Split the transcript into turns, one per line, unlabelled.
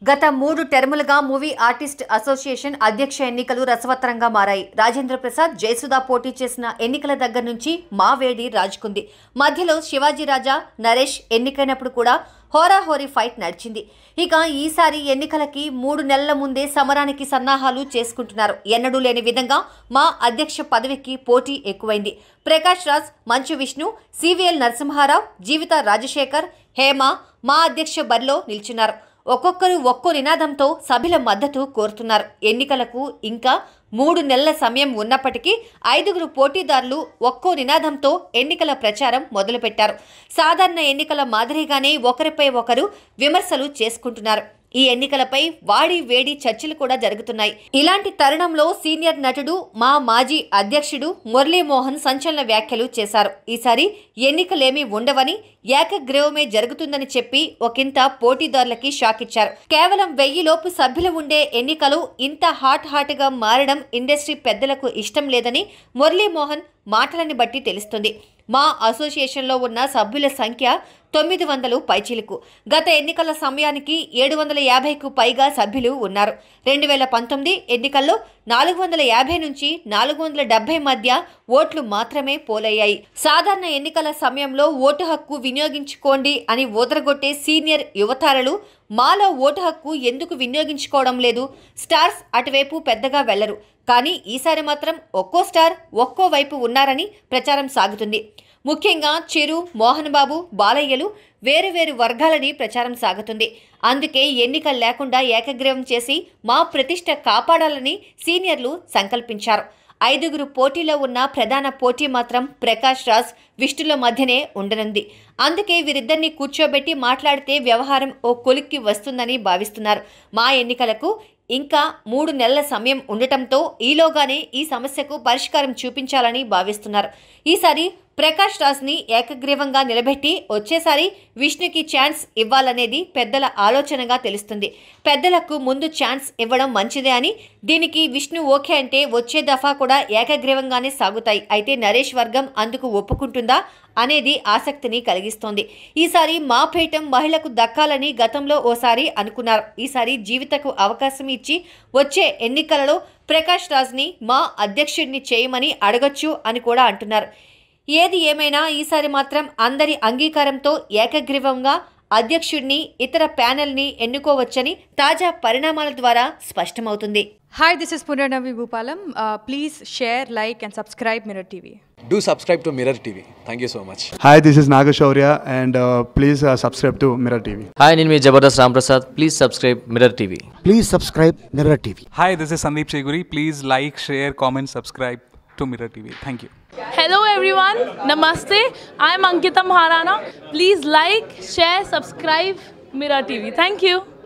గత మూడు టెర్ములుగా movie artist association అధ్యక్ష ఎన్నికలు రసవత్తరంగా మారాయి రాజేంద్ర ప్రసాద్ జయసుధా పోటీ చేసిన ఎన్నికల దగ్గర నుంచి మా వేడి రాజుకుంది మధ్యలో శివాజీ రాజా నరేష్ ఎన్నికైనప్పుడు కూడా హోరాహోరీ ఫైట్ నడిచింది ఇక ఈసారి ఎన్నికలకి మూడు నెలల ముందే సమరానికి సన్నాహాలు చేసుకుంటున్నారు ఎన్నడూ లేని విధంగా మా అధ్యక్ష పదవికి పోటీ ఎక్కువైంది ప్రకాష్ రాజ్ మంచు విష్ణు సివిఎల్ నరసింహారావు జీవిత రాజశేఖర్ హేమ మా అధ్యక్ష బరిలో నిల్చున్నారు ఒక్కొక్కరు ఒక్కో నినాదంతో సభ్యుల మద్దతు కోరుతున్నారు ఎన్నికలకు ఇంకా మూడు నెలల సమయం ఉన్నప్పటికీ ఐదుగురు పోటీదారులు ఒక్కో నినాదంతో ఎన్నికల ప్రచారం మొదలుపెట్టారు సాధారణ ఎన్నికల మాదిరిగానే ఒకరిపై ఒకరు విమర్శలు చేసుకుంటున్నారు ఈ ఎన్నికలపై వాడి వేడి చర్చలు కూడా జరుగుతున్నాయి ఇలాంటి తరుణంలో సీనియర్ నటుడు మా మాజీ అధ్యక్షుడు మురళీమోహన్ సంచలన వ్యాఖ్యలు చేశారు ఈసారి ఎన్నికలేమీ ఉండవని ఏకగ్రీవమే జరుగుతుందని చెప్పి ఒకంత పోటీదారులకి షాక్ ఇచ్చారు కేవలం వెయ్యి లోపు సభ్యులు ఉండే ఎన్నికలు ఇంత హాట్ హాట్ గా మారడం ఇండస్ట్రీ పెద్దలకు ఇష్టం లేదని మురళీమోహన్ మాటలని బట్టి తెలుస్తుంది మా అసోసియేషన్లో ఉన్న సభ్యుల సంఖ్య తొమ్మిది వందలు పైచీలకు గత ఎన్నికల సమయానికి ఏడు వందల యాభైకు పైగా సభ్యులు ఉన్నారు రెండు వేల పంతొమ్మిది ఎన్నికల్లో నాలుగు వందల యాభై నుంచి నాలుగు వందల డెబ్బై మధ్య ఓట్లు మాత్రమే పోలయ్యాయి సాధారణ ఎన్నికల సమయంలో ఓటు హక్కు వినియోగించుకోండి అని ఊదరగొట్టే సీనియర్ యువతారలు మాలో ఓటు హక్కు ఎందుకు వినియోగించుకోవడం లేదు స్టార్స్ అటువైపు పెద్దగా వెళ్లరు కానీ ఈసారి మాత్రం ఒక్కో స్టార్ ఒక్కో వైపు ఉన్నారని ప్రచారం సాగుతుంది ముఖ్యంగా చిరు మోహన్ బాబు బాలయ్యలు వేరు వేరు వర్గాలని ప్రచారం సాగుతుంది అందుకే ఎన్నికలు లేకుండా ఏకగ్రీవం చేసి మా ప్రతిష్ట కాపాడాలని సీనియర్లు సంకల్పించారు ఐదుగురు పోటీలో ఉన్న ప్రధాన పోటీ మాత్రం ప్రకాష్ రాజ్ విష్ణుల మధ్యనే ఉండనుంది అందుకే వీరిద్దరిని కూర్చోబెట్టి మాట్లాడితే వ్యవహారం ఓ కొలిక్కి వస్తుందని భావిస్తున్నారు మా ఎన్నికలకు ఇంకా మూడు నెలల సమయం ఉండటంతో ఈలోగానే ఈ సమస్యకు పరిష్కారం చూపించాలని భావిస్తున్నారు ఈసారి ప్రకాష్ రాజ్ని ఏకగ్రీవంగా నిలబెట్టి వచ్చేసారి విష్ణుకి ఛాన్స్ ఇవ్వాలనేది పెద్దల ఆలోచనగా తెలుస్తుంది పెద్దలకు ముందు ఛాన్స్ ఇవ్వడం మంచిదే అని దీనికి విష్ణు ఓకే అంటే వచ్చే దఫా కూడా ఏకగ్రీవంగానే సాగుతాయి అయితే నరేష్ వర్గం అందుకు ఒప్పుకుంటుందా అనేది ఆసక్తిని కలిగిస్తోంది ఈసారి మా పీఠం మహిళకు దక్కాలని గతంలో ఓసారి అనుకున్నారు ఈసారి జీవితకు అవకాశం ఇచ్చి వచ్చే ఎన్నికలలో ప్రకాష్ రాజ్ని మా అధ్యక్షుడిని చేయమని అడగొచ్చు అని కూడా అంటున్నారు ఏది ఏమైనా ఈసారి మాత్రం అందరి అంగీకారంతో ఏకగ్రీవంగా అధ్యక్షుడిని ఇతర ప్యానెల్ని ఎన్నుకోవచ్చని తాజా పరిణామాల ద్వారా స్పష్టమవుతుంది
Hi, this is Punarnavi Bhupalam. Uh, please share, like, and subscribe Mirror TV.
Do subscribe to Mirror TV. Thank you so much.
Hi, this is Nagashaurya, and uh, please uh, subscribe to Mirror TV.
Hi నేను మీ Jabardasth Ramprasad please subscribe Mirror TV
Please subscribe Mirror TV.
Hi, this is Sandeep Cheguri. Please like, share, comment, subscribe to Mirror TV. Thank you.
Hello everyone, Namaste. I'm Ankita Maharana. Please like, share, subscribe Mira TV. Thank you.